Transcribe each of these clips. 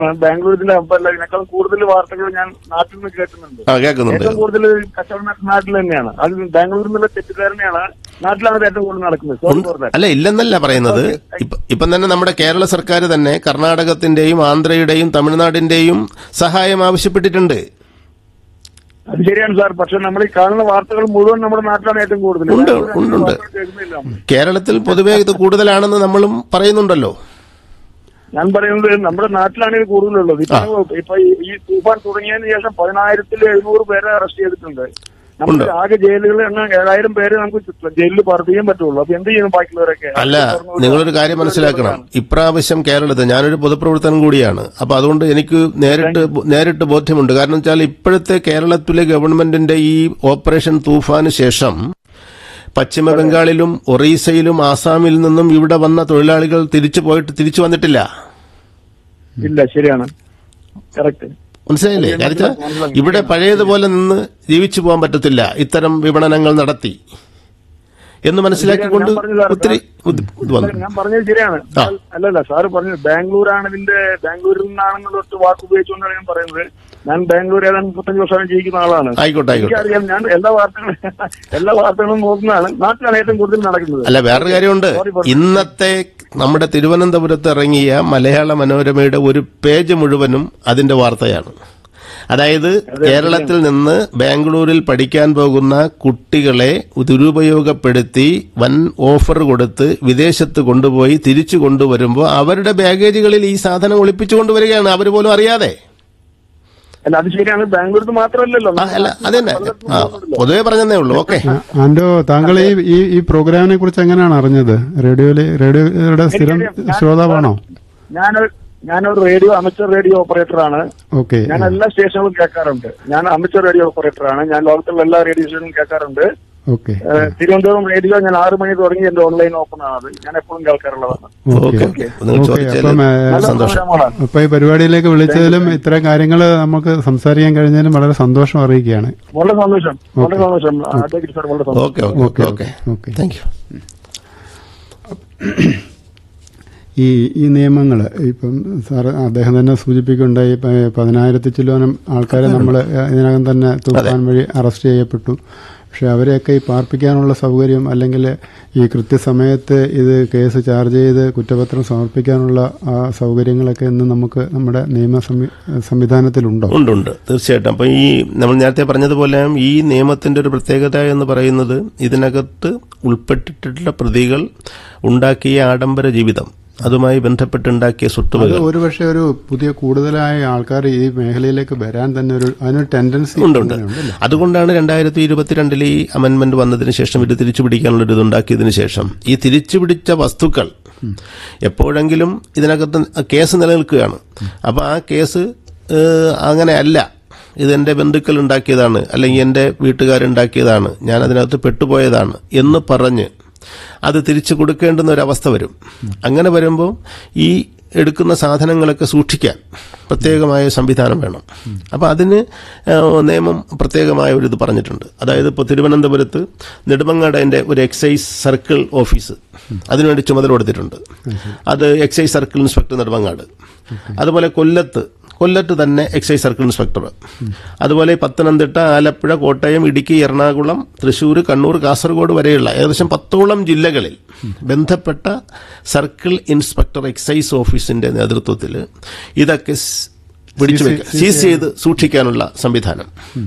ബാംഗ്ലൂരിന്റെ അപ്പല്ല ഇതിനേക്കാൾ കൂടുതൽ വാർത്തകൾ ഞാൻ നാട്ടിൽ നിന്ന് കേൾക്കുന്നുണ്ട് ആ കേൾക്കുന്നുണ്ട് ഏറ്റവും കൂടുതൽ കച്ചവടം നടക്കുന്ന നാട്ടിൽ തന്നെയാണ് അത് ബാംഗ്ലൂരിൽ നിന്നുള്ള തെറ്റിദ്ധാരണയാണ് നാട്ടിലാണ് ഇത് ഏറ്റവും കൂടുതൽ നടക്കുന്നത് സോറി ഉണ്ട്. For that. അല്ല ഇല്ലെന്നല്ല പറയുന്നത് ഇപ്പ- ഇപ്പം തന്നെ നമ്മുടെ കേരള സർക്കാർ തന്നെ കർണാടകത്തിന്റെയും ആന്ധ്രയുടെയും തമിഴ്നാടിന്റെയും സഹായം ആവശ്യപ്പെട്ടിട്ടുണ്ട് അത് ശരിയാണ് സാർ പക്ഷെ നമ്മൾ ഈ കാണുന്ന വാർത്തകൾ മുഴുവൻ നമ്മുടെ നാട്ടിലാണ് ഏറ്റവും കൂടുതൽ ഉണ്ട്, ബാംഗ്ലൂരിൽ ഉണ്ട്, ഉണ്ട്. വാർത്തകൾ കേൾക്കുന്നില്ല നമ്മൾ. കേരളത്തിൽ പൊതുവെ ഇത് കൂടുതലാണെന്ന് നമ്മളും പറയുന്നുണ്ടല്ലോ ഞാൻ പറയുന്നത് നമ്മുടെ നാട്ടിലാണ് ഇത് കൂടുതലുള്ളത് ഇപ്പൊ ഇപ്പൊ ഈ- ഈ തൂഫാൻ തുടങ്ങിയതിന് ശേഷം പതിനായിരത്തിൽ എഴുന്നൂറ് പേരെ അറസ്റ്റ് ചെയ്തിട്ടുണ്ട് നമുക്ക് ആകെ ജയിലുകളിൽ എണ്ണം ഏഴായിരം പേര് നമുക്ക് ജയിലിൽ പാർപ്പിക്കാൻ പറ്റുള്ളൂ അപ്പൊ എന്ത് ചെയ്യണം ബാക്കിയുള്ളവരൊക്കെ അല്ല നിങ്ങളൊരു കാര്യം മനസ്സിലാക്കണം ഇപ്രാവശ്യം കേരളത്തിൽ ഞാനൊരു പൊതുപ്രവർത്തനം കൂടിയാണ് അപ്പൊ അതുകൊണ്ട് എനിക്ക് നേരിട്ട് ബോ- നേരിട്ട് ബോധ്യമുണ്ട് കാരണം വെച്ചാൽ ഇപ്പോഴത്തെ കേരളത്തിലെ ഗവൺമെന്റിന്റെ ഈ ഓപ്പറേഷൻ തൂഫാന് ശേഷം പശ്ചിമ ബംഗാളിലും ഒറീസയിലും ആസാമിൽ നിന്നും ഇവിടെ വന്ന തൊഴിലാളികൾ തിരിച്ചു പോയിട്ട് തിരിച്ചു വന്നിട്ടില്ല ഇല്ല ശരിയാണ് കറക്റ്റ് മനസ്സിലായില്ലേ കാര്യം ഇവിടെ പഴയതുപോലെ നിന്ന് ജീവിച്ചു പോകാൻ പറ്റത്തില്ല ഇത്തരം വിപണനങ്ങൾ നടത്തി എന്ന് മനസ്സിലാക്കിക്കൊണ്ട് ഞാൻ പറഞ്ഞത് സാർ, ഒത്തിരി ഇത് ഇത് വന്നു ഞാൻ പറഞ്ഞത് ശരിയാണ് ആ. അല്ലല്ല സാറ് പറഞ്ഞത് ബാംഗ്ലൂരാണ് ഇതിന്റെ ബാംഗ്ലൂരിൽ നിന്നാണെന്നുള്ള ഒറ്റ വാക്ക് ഉപയോഗിച്ചുകൊണ്ടാണ് ഞാൻ പറയുന്നത് ഞാൻ ബാംഗ്ലൂർ ഏതാണ്ട് മുപ്പത്തഞ്ച് വർഷം ജീവിക്കുന്ന ആളാണ് ആയിക്കോട്ടെ ആയിക്കോട്ടെ എനിക്കറിയാം ഞാൻ എല്ലാ വാർത്തകളും എല്ലാ വാർത്തകളും നോക്കുന്നതാണ് നാട്ടിലാണ് ഏറ്റവും കൂടുതൽ നടക്കുന്നത് അല്ല വേറൊരു കാര്യമുണ്ട് Sorry for- ഇന്നത്തെ നമ്മുടെ തിരുവനന്തപുരത്ത് ഇറങ്ങിയ മലയാള മനോരമയുടെ ഒരു പേജ് മുഴുവനും അതിന്റെ വാർത്തയാണ് അതായത് കേരളത്തിൽ നിന്ന് ബാംഗ്ലൂരിൽ പഠിക്കാൻ പോകുന്ന കുട്ടികളെ ദുരുപയോഗപ്പെടുത്തി വൻ ഓഫർ കൊടുത്ത് വിദേശത്ത് കൊണ്ടുപോയി തിരിച്ചു കൊണ്ടുവരുമ്പോൾ അവരുടെ ബാഗേജുകളിൽ ഈ സാധനം ഒളിപ്പിച്ചു കൊണ്ടുവരികയാണ് അവർ പോലും അറിയാതെ അല്ല അത് ശരിയാണ് ബാംഗ്ലൂരിൽ മാത്രമല്ലല്ലോ ആ, അല്ല അതന്നെ ആ പൊതുവെ പറഞ്ഞതേ ഉള്ളൂ ഓക്കെ ആൻഡോ താങ്കൾ ഈ ഈ ഈ പ്രോഗ്രാമിനെ കുറിച്ച് എങ്ങനെയാണ് അറിഞ്ഞത് റേഡിയോയില് റേഡിയോയുടെ സ്ഥിരം എനിക്കറിയാം. ഞാൻ- ശ്രോതാവാണോ ഞാനൊരു ഞാനൊരു റേഡിയോ അമച്ചർ റേഡിയോ ഓപ്പറേറ്ററാണ് ഓക്കെ ഞാൻ എല്ലാ സ്റ്റേഷനുകളും കേൾക്കാറുണ്ട് ഞാൻ അമച്ചർ റേഡിയോ ഓപ്പറേറ്ററാണ് ഞാൻ ലോകത്തുള്ള എല്ലാ റേഡിയോ സ്റ്റേഷനും കേൾക്കാറുണ്ട് ഓക്കെ ഏഹ് തിരുവനന്തപുരം റേഡിയോ ഞാൻ ആറ് മണി തുടങ്ങി എന്റെ ഓൺലൈൻ ഓപ്പൺ ആണ് അത് ഞാൻ എപ്പോഴും കേൾക്കാറുള്ളതാണ് ഓക്കെ ഓക്കെ നിങ്ങൾ ഓക്കെ ചോദിച്ചാൽ അപ്പം ഏ, നല്ല സന്തോഷം പ്രോഗ്രാമാണ്. അപ്പൊ ഈ പരിപാടിയിലേക്ക് വിളിച്ചതിലും ഇത്തരം കാര്യങ്ങൾ നമുക്ക് സംസാരിക്കാൻ കഴിഞ്ഞതിലും വളരെ സന്തോഷം അറിയിക്കുകയാണ് വളരെ സന്തോഷം വളരെ സന്തോഷം അഡ്വക്കേറ്റ് സാർ വളരെ സന്തോഷം okay okay okay okay okay thank you ഈ ഈ നിയമങ്ങൾ ഇപ്പം സാർ അദ്ദേഹം തന്നെ സൂചിപ്പിക്കുകയുണ്ടായി ഇപ്പം പതിനായിരത്തി ചില്ലോനം ആൾക്കാരെ നമ്മൾ ഇതിനകം തന്നെ തൂഫാൻ വഴി അറസ്റ്റ് ചെയ്യപ്പെട്ടു പക്ഷെ അവരെയൊക്കെ ഈ പാർപ്പിക്കാനുള്ള സൗകര്യം അല്ലെങ്കിൽ ഈ കൃത്യസമയത്ത് ഇത് കേസ് ചാർജ് ചെയ്ത് കുറ്റപത്രം സമർപ്പിക്കാനുള്ള ആ സൗകര്യങ്ങളൊക്കെ ഇന്ന് നമുക്ക് നമ്മുടെ നിയമ സംവി- സംവിധാനത്തിലുണ്ടോ ഉണ്ട് ഉണ്ട് തീർച്ചയായിട്ടും അപ്പൊ ഈ നമ്മൾ നേരത്തെ പറഞ്ഞതുപോലെ ഈ നിയമത്തിന്റെ ഒരു പ്രത്യേകത എന്ന് പറയുന്നത് ഇതിനകത്ത് ഉൾപ്പെട്ടിട്ടുള്ള പ്രതികൾ ഉണ്ടാക്കിയ ആഡംബര ജീവിതം അതുമായി ബന്ധപ്പെട്ടുണ്ടാക്കിയ അത് സ്വത്തുവകൾ ഒരുപക്ഷെ ഒരു പുതിയ കൂടുതലായ ആൾക്കാർ ഈ മേഖലയിലേക്ക് വരാൻ തന്നെ ഒരു അതിനൊരു ടെൻഡൻസി ഉണ്ട് ഉണ്ട് അതുകൊണ്ടാണ് രണ്ടായിരത്തി ഇരുപത്തിരണ്ടിൽ ഈ അമെന്റ്മെന്റ് വന്നതിന് ശേഷം ഇത് തിരിച്ചു പിടിക്കാനുള്ള ഒരു ഇതുണ്ടാക്കിയതിന് ശേഷം ഈ തിരിച്ചു പിടിച്ച വസ്തുക്കൾ എപ്പോഴെങ്കിലും ഇതിനകത്ത് കേസ് നിലനിൽക്കുകയാണ് അപ്പോൾ ആ കേസ് ഏഹ്, അങ്ങനെയല്ല ഇതെന്റെ ബന്ധുക്കൾ ഉണ്ടാക്കിയതാണ് അല്ലെങ്കിൽ എൻ്റെ വീട്ടുകാരുണ്ടാക്കിയതാണ് ഞാൻ അതിനകത്ത് പെട്ടുപോയതാണ് എന്ന് പറഞ്ഞ് അത് തിരിച്ചു കൊടുക്കേണ്ടുന്ന ഒരവസ്ഥ വരും അങ്ങനെ വരുമ്പോൾ ഈ എടുക്കുന്ന സാധനങ്ങളൊക്കെ സൂക്ഷിക്കാൻ പ്രത്യേകമായ സംവിധാനം വേണം അപ്പോൾ അതിന് ഏഹ്, നിയമം പ്രത്യേകമായ ഒരു ഇത് പറഞ്ഞിട്ടുണ്ട് അതായത് ഇപ്പോൾ തിരുവനന്തപുരത്ത് നെടുമങ്ങാടൻ്റെ ഒരു എക്സൈസ് സർക്കിൾ ഓഫീസ് അതിനുവേണ്ടി ചുമതല കൊടുത്തിട്ടുണ്ട് അത് എക്സൈസ് സർക്കിൾ ഇൻസ്പെക്ടർ നെടുമങ്ങാട് അതുപോലെ കൊല്ലത്ത് കൊല്ലത്ത് തന്നെ എക്സൈസ് സർക്കിൾ ഇൻസ്പെക്ടർ അതുപോലെ പത്തനംതിട്ട ആലപ്പുഴ കോട്ടയം ഇടുക്കി എറണാകുളം തൃശൂർ കണ്ണൂർ കാസർഗോഡ് വരെയുള്ള ഏകദേശം പത്തോളം ജില്ലകളിൽ ബന്ധപ്പെട്ട സർക്കിൾ ഇൻസ്പെക്ടർ എക്സൈസ് ഓഫീസിന്റെ നേതൃത്വത്തിൽ ഇതൊക്കെ സ് പിടിച്ചു വെക്കുക സീസ് ചെയ്ത് സൂക്ഷിക്കാനുള്ള സംവിധാനം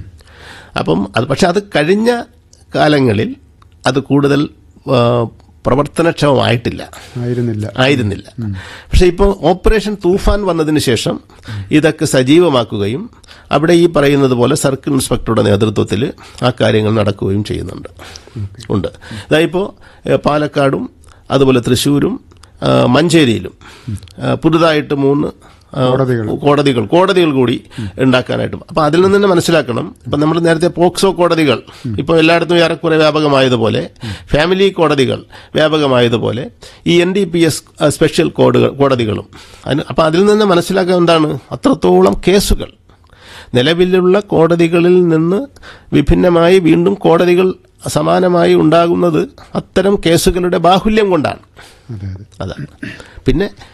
അപ്പം അത് പക്ഷെ അത് കഴിഞ്ഞ കാലങ്ങളിൽ അത് കൂടുതൽ ആ, പ്രവർത്തനക്ഷമമായിട്ടില്ല ആയിരുന്നില്ല ആയിരുന്നില്ല പക്ഷെ ഇപ്പോൾ ഓപ്പറേഷൻ തൂഫാൻ വന്നതിന് ശേഷം ഇതൊക്കെ സജീവമാക്കുകയും അവിടെ ഈ പറയുന്നത് പോലെ സർക്കിൾ ഇൻസ്പെക്ടറുടെ നേതൃത്വത്തിൽ ആ കാര്യങ്ങൾ നടക്കുകയും ചെയ്യുന്നുണ്ട് ഉണ്ട് ഇതായിപ്പോൾ പാലക്കാടും അതുപോലെ തൃശ്ശൂരും ആ, മഞ്ചേരിയിലും ആ, പുതുതായിട്ട് മൂന്ന് ആ, കോടതികൾ. കോടതികൾ കോടതികൾ കൂടി ഉണ്ടാക്കാനായിട്ടും അപ്പൊ അതിൽ നിന്ന് തന്നെ മനസ്സിലാക്കണം ഇപ്പൊ നമ്മൾ നേരത്തെ പോക്സോ കോടതികൾ ഇപ്പൊ എല്ലായിടത്തും ഏറെക്കുറെ വ്യാപകമായതുപോലെ ഫാമിലി കോടതികൾ വ്യാപകമായതുപോലെ ഈ N D P S special കോഡുകൾ കോടതികളും അതിന് അപ്പൊ അതിൽ നിന്ന് മനസ്സിലാക്കാൻ എന്താണ് അത്രത്തോളം കേസുകൾ നിലവിലുള്ള കോടതികളിൽ നിന്ന് വിഭിന്നമായി വീണ്ടും കോടതികൾ സമാനമായി ഉണ്ടാകുന്നത് അത്തരം കേസുകളുടെ ബാഹുല്യം കൊണ്ടാണ് അതെ അതെ അതാണ് പിന്നെ